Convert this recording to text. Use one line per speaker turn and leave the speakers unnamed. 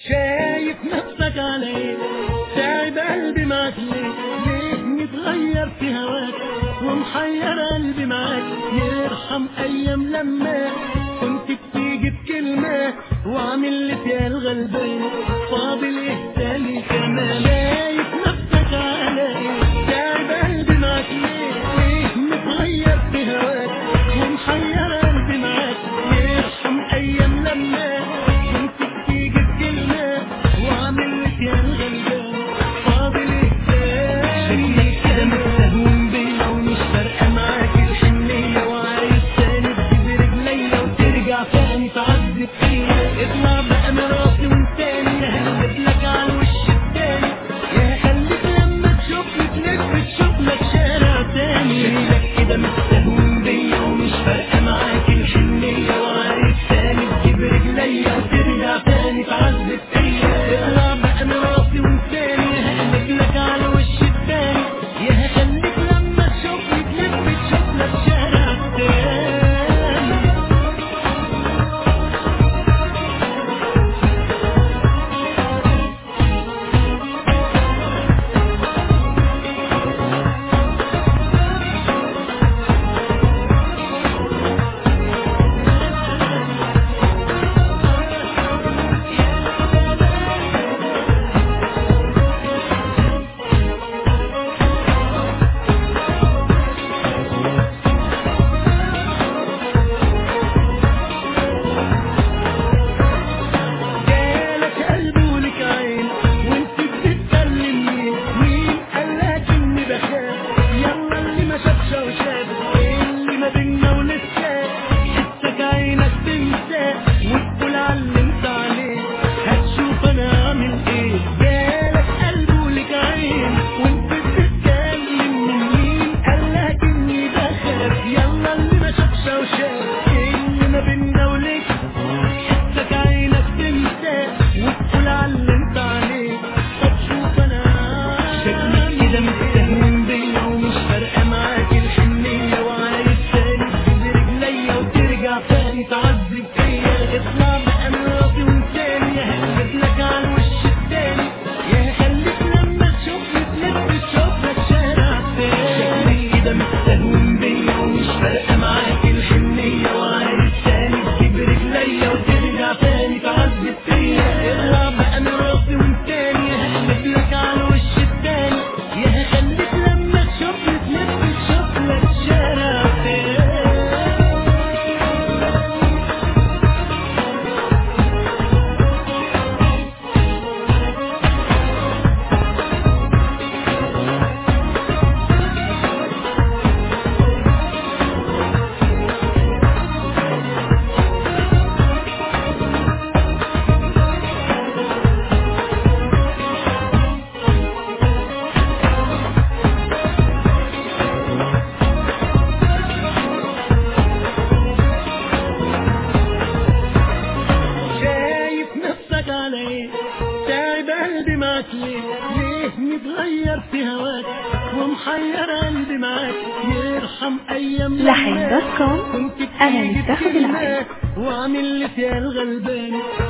شايف نفسك علي تعب قلبي معاك ليه ليه متغير في هواك ومحير قلبي معاك يرحم ايام لما كنت بتيجي بكلمة وعامل لي فيها الغلبان فاضل ايه تاني كمان شايف نفسك علي تعب قلبي معاك ليه ليه متغير في هواك ومحير قلبي معاك يرحم ايام لما كنت بتيجي بكلمة وعامل لك يا الغلبان فاضل ايه تاني شكلك كده متهون بيا ومش فارقة معاك الحنية وعايز تاني تجيب رجليا وترجع تاني تعذب فيا اطلع بقى من راسي وانتاني ههلب لك على الوش التاني يا خليك لما تشوفني تلف تشوف لك شارع تاني شكلك كده متهون بيا ومش فارقة معاك الحنية وعايز تاني تجيب رجليا وترجع تاني تعذب فيا اطلع بقى من راسي وانتاني ههلب لك على وش التاني يا هخليك لما تشوفني تلف تشوف لك شارع تاني جالك قلب ولك عين وانت بتتكلم مين مين قالك اني بخاف يلا اللي ما شافش وشاف اللي ما بينا ولسه حسك عينك تنسى وتقول على اللي انت عليه هتشوف انا عامل ايه جالك قلب ولك عين وانت بتتكلم من مين قالك اني بخاف يلا اللي ما شافش وشاف اللي ما بينا ولسه حسك عينك تنسى وتقول على اللي انت عليه طب شوف انا شكلك كده متهم بيا ومش فارقه معاك الحنيه وعايز تاني تجيب رجليا وترجع تاني تعذب فيا اطلع بقى من راسي وانساني ههلب لك على الوش التاني يا هخليك لما تشوفني تلف تشوف لك شارع تاني شكلك كده متهم بيا ومش فارقه معاك الحنيه وعايز تاني تجيب رجليا وترجع تاني تعذب فيا اطلع بقى من راسي وانتاني هقلب لك على الوش التاني يا هخليك لما تشوفني تلف تشوف لك شارع تاني شايف نفسك علي تعب قلبي معاك ليه ليه متغير في هواك ومحير قلبي معاك يرحم ايام
لحن دوت كوم.
كنت
أنا
بتيجي
متاخد
بكلمة
العين.
وعامل لي فيها الغلبان